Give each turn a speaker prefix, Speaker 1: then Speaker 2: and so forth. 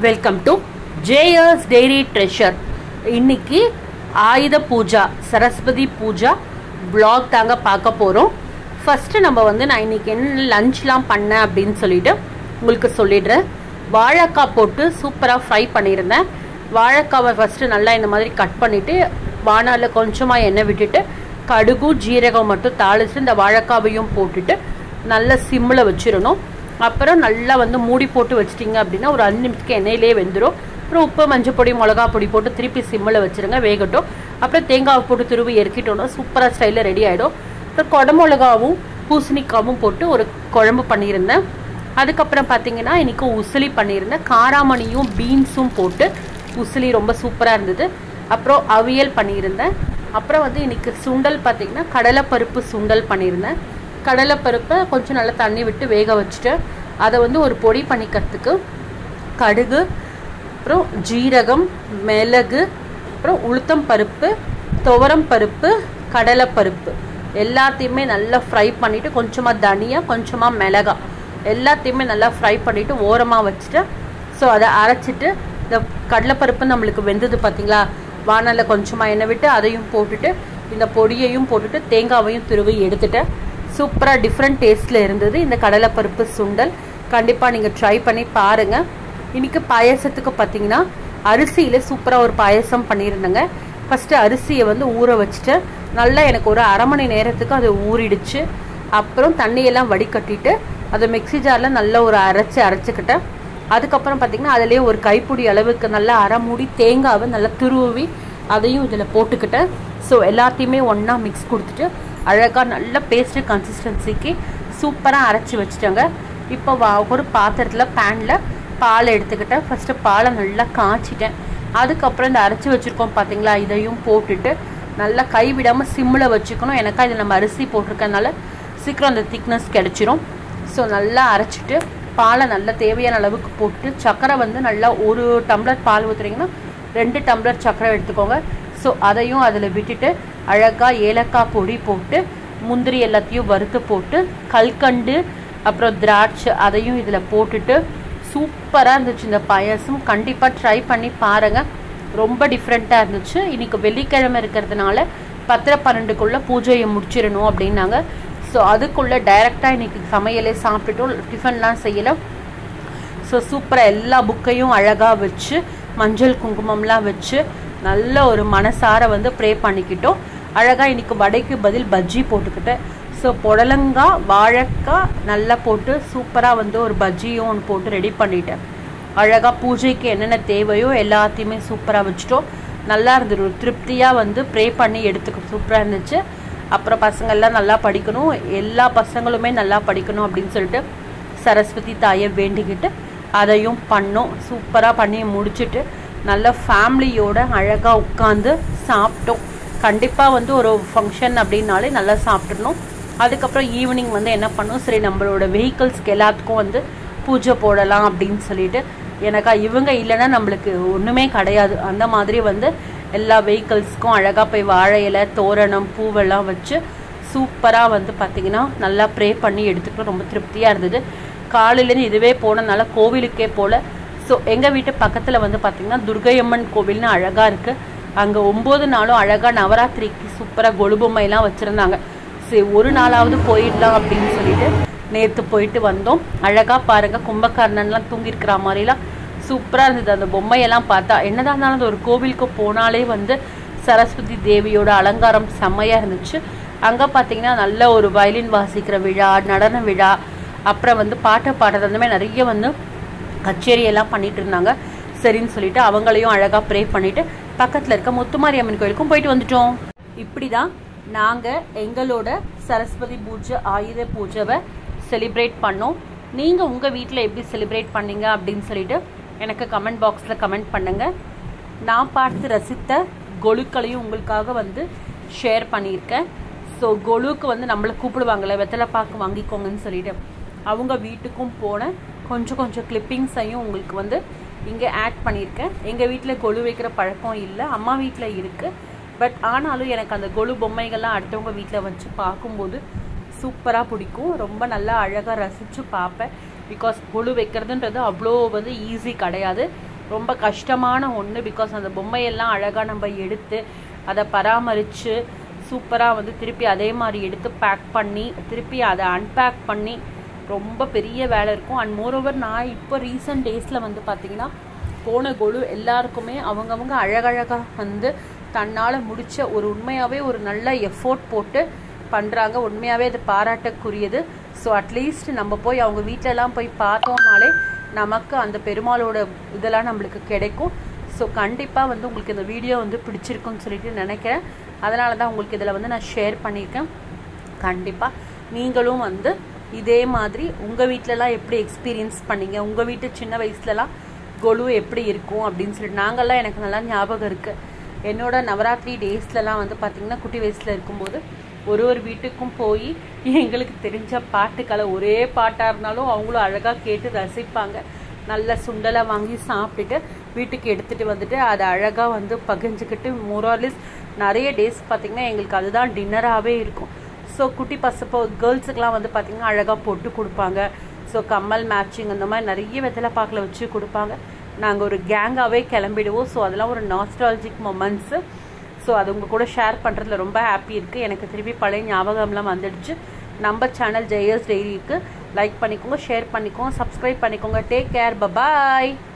Speaker 1: welcome to JS dairy treasure இன்னைக்கு Ayudha Pooja Saraswati Pooja vlog தாங்க பார்க்க போகிறோம் ஃபஸ்ட்டு நம்ம வந்து நான் இன்னைக்கு என்ன லஞ்ச்லாம் பண்ணேன் அப்படின்னு சொல்லிட்டு உங்களுக்கு சொல்லிடுறேன் வாழைக்காய் போட்டு சூப்பராக ஃப்ரை பண்ணியிருந்தேன் வாழைக்காவை ஃபஸ்ட்டு நல்லா இந்த மாதிரி கட் பண்ணிவிட்டு வானலில் கொஞ்சமாக எண்ணெய் விட்டுட்டு கடுகும் ஜீரகம் மட்டும் தாளித்து இந்த வாழைக்காவையும் போட்டுட்டு நல்லா சிம்மில் வச்சிடணும் அப்புறம் நல்லா வந்து மூடி போட்டு வச்சிட்டிங்க அப்படின்னா ஒரு அஞ்சு நிமிஷத்துக்கு எண்ணெயிலே வெந்துடும் அப்புறம் உப்பு மஞ்சள் பொடி மிளகா பொடி போட்டு திருப்பி சிம்மில் வச்சிருங்க வேகட்டும் அப்புறம் தேங்காய் போட்டு துருவி இறக்கிட்டோம்னா சூப்பராக ஸ்டைலில் ரெடி ஆகிடும் அப்புறம் குடமிளகாவும் பூசணிக்காவும் போட்டு ஒரு குழம்பு பண்ணியிருந்தேன் அதுக்கப்புறம் பார்த்தீங்கன்னா இன்றைக்கி உசிலி பண்ணியிருந்தேன் காராமணியும் பீன்ஸும் போட்டு உசிலி ரொம்ப சூப்பராக இருந்தது அப்புறம் அவியல் பண்ணியிருந்தேன் அப்புறம் வந்து இன்னைக்கு சுண்டல் பார்த்தீங்கன்னா கடலைப்பருப்பு சுண்டல் பண்ணியிருந்தேன் கடலைப்பருப்பை கொஞ்சம் நல்லா தண்ணி விட்டு வேக வச்சுட்டு அதை வந்து ஒரு பொடி பண்ணிக்கிறதுக்கு கடுகு அப்புறம் ஜீரகம் மிளகு அப்புறம் உளுத்தம் பருப்பு துவரம் பருப்பு கடலைப்பருப்பு எல்லாத்தையுமே நல்லா ஃப்ரை பண்ணிவிட்டு கொஞ்சமாக தனியா கொஞ்சமாக மிளகா எல்லாத்தையுமே நல்லா ஃப்ரை பண்ணிவிட்டு ஓரமாக வச்சுட்டு ஸோ அதை அரைச்சிட்டு இந்த கடலைப்பருப்பு நம்மளுக்கு வெந்தது பார்த்தீங்களா வானலில் கொஞ்சமாக எண்ணெய் விட்டு அதையும் போட்டுட்டு இந்த பொடியையும் போட்டுட்டு தேங்காவையும் துருவி எடுத்துட்டேன் சூப்பராக டிஃப்ரெண்ட் டேஸ்ட்டில் இருந்தது இந்த கடலைப்பருப்பு சுண்டல் கண்டிப்பாக நீங்கள் ட்ரை பண்ணி பாருங்கள் இன்றைக்கி பாயசத்துக்கு பார்த்தீங்கன்னா அரிசியில் சூப்பராக ஒரு பாயசம் பண்ணியிருந்தேங்க ஃபஸ்ட்டு அரிசியை வந்து ஊற வச்சுட்டு நல்லா எனக்கு ஒரு அரை மணி நேரத்துக்கு அது ஊறிடுச்சு அப்புறம் தண்ணியெல்லாம் வடிகட்டிட்டு அதை மிக்ஸி ஜாரில் நல்லா ஒரு அரைச்சி அரைச்சிக்கிட்டேன் அதுக்கப்புறம் பார்த்திங்கன்னா அதிலே ஒரு கைப்பிடி அளவுக்கு நல்லா அரை மூடி தேங்காவை நல்லா துருவி அதையும் இதில் போட்டுக்கிட்டேன் ஸோ எல்லாத்தையுமே ஒன்றா மிக்ஸ் கொடுத்துட்டு அழகாக நல்ல பேஸ்ட்டு கன்சிஸ்டன்சிக்கு சூப்பராக அரைச்சி வச்சுட்டேங்க இப்போ வா ஒரு பாத்திரத்தில் பேனில் பால் எடுத்துக்கிட்டேன் ஃபஸ்ட்டு பாலை நல்லா காய்ச்சிட்டேன் அதுக்கப்புறம் இந்த அரைச்சி வச்சுருக்கோம் பார்த்தீங்களா இதையும் போட்டுட்டு நல்லா கை விடாமல் சிம்மில் வச்சுக்கணும் எனக்கா இதில் நம்ம அரிசி போட்டிருக்கனால சீக்கிரம் அந்த திக்னஸ் கிடச்சிரும் ஸோ நல்லா அரைச்சிட்டு பாலை நல்லா தேவையான அளவுக்கு போட்டு சர்க்கரை வந்து நல்லா ஒரு டம்ளர் பால் ஊற்றுறீங்கன்னா ரெண்டு டம்ளர் சர்க்கரை எடுத்துக்கோங்க ஸோ அதையும் அதில் விட்டுட்டு அழகாக ஏலக்காய் பொடி போட்டு முந்திரி எல்லாத்தையும் வறுத்து போட்டு கல்கண்டு அப்புறம் திராட்சை அதையும் இதில் போட்டுட்டு சூப்பராக இருந்துச்சு இந்த பாயாசம் கண்டிப்பாக ட்ரை பண்ணி பாருங்கள் ரொம்ப டிஃப்ரெண்ட்டாக இருந்துச்சு இன்றைக்கி வெள்ளிக்கிழமை இருக்கிறதுனால பத்திர பன்னெண்டுக்குள்ளே பூஜையை முடிச்சிடணும் அப்படின்னாங்க ஸோ அதுக்குள்ளே டைரெக்டாக இன்றைக்கி சமையலே சாப்பிட்டுட்டோம் டிஃபன்லாம் செய்யலை ஸோ சூப்பராக எல்லா புக்கையும் அழகாக வச்சு மஞ்சள் குங்குமம்லாம் வச்சு நல்ல ஒரு மனசார வந்து ப்ரே பண்ணிக்கிட்டோம் அழகாக இன்றைக்கி வடைக்கு பதில் பஜ்ஜி போட்டுக்கிட்டேன் ஸோ புடலங்காய் வாழைக்காய் நல்லா போட்டு சூப்பராக வந்து ஒரு பஜ்ஜியும் ஒன்று போட்டு ரெடி பண்ணிட்டேன் அழகாக பூஜைக்கு என்னென்ன தேவையோ எல்லாத்தையுமே சூப்பராக வச்சுட்டோம் நல்லா இருந்தது ஒரு திருப்தியாக வந்து ப்ரே பண்ணி எடுத்துக்க சூப்பராக இருந்துச்சு அப்புறம் பசங்கள்லாம் நல்லா படிக்கணும் எல்லா பசங்களுமே நல்லா படிக்கணும் அப்படின்னு சொல்லிட்டு சரஸ்வதி தாயை வேண்டிக்கிட்டு அதையும் பண்ணோம் சூப்பராக பண்ணி முடிச்சுட்டு நல்ல ஃபேமிலியோட அழகாக உட்காந்து சாப்பிட்டோம் கண்டிப்பாக வந்து ஒரு ஃபங்க்ஷன் அப்படின்னாலே நல்லா சாப்பிட்றணும் அதுக்கப்புறம் ஈவினிங் வந்து என்ன பண்ணோம் சரி நம்மளோட வெஹிக்கிள்ஸ்க்கு எல்லாத்துக்கும் வந்து பூஜை போடலாம் அப்படின்னு சொல்லிட்டு எனக்கா இவங்க இல்லைன்னா நம்மளுக்கு ஒன்றுமே கிடையாது அந்த மாதிரி வந்து எல்லா வெஹிக்கிள்ஸ்க்கும் அழகாக போய் வாழை இலை தோரணம் பூவெல்லாம் வச்சு சூப்பராக வந்து பார்த்திங்கன்னா நல்லா ப்ரே பண்ணி எடுத்துக்கிட்டோம் ரொம்ப திருப்தியாக இருந்தது காலையிலேருந்து இதுவே போனதுனால கோவிலுக்கே போகல ஸோ எங்கள் வீட்டு பக்கத்தில் வந்து பார்த்திங்கன்னா துர்கையம்மன் கோவில்னு அழகாக இருக்குது அங்கே ஒம்பது நாளும் அழகாக நவராத்திரிக்கு சூப்பராக கொலுபொம்மையெல்லாம் வச்சுருந்தாங்க சரி ஒரு நாளாவது போயிடலாம் அப்படின்னு சொல்லிட்டு நேற்று போயிட்டு வந்தோம் அழகாக பாருங்கள் கும்பகர்ணன்லாம் தூங்கியிருக்கிற மாதிரிலாம் சூப்பராக இருந்தது அந்த பொம்மையெல்லாம் பார்த்தா என்னதான் இருந்தாலும் அந்த ஒரு கோவிலுக்கு போனாலே வந்து சரஸ்வதி தேவியோட அலங்காரம் செம்மையாக இருந்துச்சு அங்கே பார்த்தீங்கன்னா நல்ல ஒரு வயலின் வாசிக்கிற விழா நடன விழா அப்புறம் வந்து பாட்டை பாடுறது அந்த மாதிரி நிறைய வந்து கச்சேரி எல்லாம் பண்ணிட்டு இருந்தாங்க சரின்னு சொல்லிட்டு அவங்களையும் அழகாக ப்ரே பண்ணிட்டு பக்கத்தில் இருக்க முத்துமாரி அம்மன் கோயிலுக்கும் போயிட்டு வந்துட்டோம் இப்படி தான் நாங்கள் எங்களோட சரஸ்வதி பூஜை ஆயுத பூஜைவை செலிப்ரேட் பண்ணோம் நீங்கள் உங்கள் வீட்டில் எப்படி செலிப்ரேட் பண்ணீங்க அப்படின்னு சொல்லிட்டு எனக்கு கமெண்ட் பாக்ஸில் கமெண்ட் பண்ணுங்கள் நான் பார்த்து ரசித்த கொலுக்களையும் உங்களுக்காக வந்து ஷேர் பண்ணியிருக்கேன் ஸோ கொலுக்கு வந்து நம்மளை கூப்பிடுவாங்கள்ல வெத்தலை பாக்கு வாங்கிக்கோங்கன்னு சொல்லிட்டு அவங்க வீட்டுக்கும் போனேன் கொஞ்சம் கொஞ்சம் கிளிப்பிங்ஸையும் உங்களுக்கு வந்து இங்கே ஆட் பண்ணியிருக்கேன் எங்கள் வீட்டில் கொலு வைக்கிற பழக்கம் இல்லை அம்மா வீட்டில் இருக்குது பட் ஆனாலும் எனக்கு அந்த கொலு பொம்மைகள்லாம் அடுத்தவங்க வீட்டில் வச்சு பார்க்கும்போது சூப்பராக பிடிக்கும் ரொம்ப நல்லா அழகாக ரசித்து பார்ப்பேன் பிகாஸ் கொலு வைக்கிறதுன்றது அவ்வளோ வந்து ஈஸி கிடையாது ரொம்ப கஷ்டமான ஒன்று பிகாஸ் அந்த பொம்மையெல்லாம் அழகாக நம்ம எடுத்து அதை பராமரித்து சூப்பராக வந்து திருப்பி அதே மாதிரி எடுத்து பேக் பண்ணி திருப்பி அதை அன்பேக் பண்ணி ரொம்ப பெரிய வேலை இருக்கும் அண்ட் மோரோவர் நான் இப்போ ரீசெண்ட் டேஸில் வந்து பார்த்தீங்கன்னா போன கொலு எல்லாருக்குமே அவங்கவங்க அழகழகாக வந்து தன்னால் முடிச்ச ஒரு உண்மையாகவே ஒரு நல்ல எஃபோர்ட் போட்டு பண்ணுறாங்க உண்மையாகவே அது பாராட்டக்குரியது ஸோ அட்லீஸ்ட் நம்ம போய் அவங்க வீட்டிலலாம் போய் பார்த்தோம்னாலே நமக்கு அந்த பெருமாளோட இதெல்லாம் நம்மளுக்கு கிடைக்கும் ஸோ கண்டிப்பாக வந்து உங்களுக்கு இந்த வீடியோ வந்து பிடிச்சிருக்குன்னு சொல்லிட்டு நினைக்கிறேன் அதனால தான் உங்களுக்கு இதில் வந்து நான் ஷேர் பண்ணியிருக்கேன் கண்டிப்பாக நீங்களும் வந்து இதே மாதிரி உங்கள் வீட்டிலலாம் எப்படி எக்ஸ்பீரியன்ஸ் பண்ணீங்க உங்கள் வீட்டு சின்ன வயசுலலாம் கொலு எப்படி இருக்கும் அப்படின்னு சொல்லிட்டு நாங்கள்லாம் எனக்கு நல்லா ஞாபகம் இருக்குது என்னோட நவராத்திரி டேஸ்லலாம் வந்து பார்த்திங்கன்னா குட்டி வயசில் இருக்கும்போது ஒரு ஒரு வீட்டுக்கும் போய் எங்களுக்கு தெரிஞ்ச பாட்டுக்களை ஒரே பாட்டாக இருந்தாலும் அவங்களும் அழகாக கேட்டு ரசிப்பாங்க நல்ல சுண்டலை வாங்கி சாப்பிட்டுட்டு வீட்டுக்கு எடுத்துகிட்டு வந்துட்டு அதை அழகாக வந்து பகிர்ந்துக்கிட்டு மோரார்லிஸ் நிறைய டேஸ் பார்த்திங்கன்னா எங்களுக்கு அதுதான் டின்னராகவே இருக்கும் ஸோ குட்டி பசப்போ கேர்ள்ஸுக்கெலாம் வந்து பார்த்திங்கன்னா அழகாக பொட்டு கொடுப்பாங்க ஸோ கம்மல் மேட்சிங் அந்த மாதிரி நிறைய வெத்தலை பாக்கில் வச்சு கொடுப்பாங்க நாங்கள் ஒரு கேங்காகவே கிளம்பிடுவோம் ஸோ அதெல்லாம் ஒரு நாஸ்டாலஜிக் மொமெண்ட்ஸு ஸோ அது உங்கள் கூட ஷேர் பண்ணுறதுல ரொம்ப ஹாப்பி இருக்குது எனக்கு திருப்பி பழைய ஞாபகம்லாம் வந்துடுச்சு நம்ம சேனல் ஜெயஸ் டெய்லிக்கு லைக் பண்ணிக்கோங்க ஷேர் பண்ணிக்கோங்க சப்ஸ்கிரைப் பண்ணிக்கோங்க டேக் கேர் பபாய்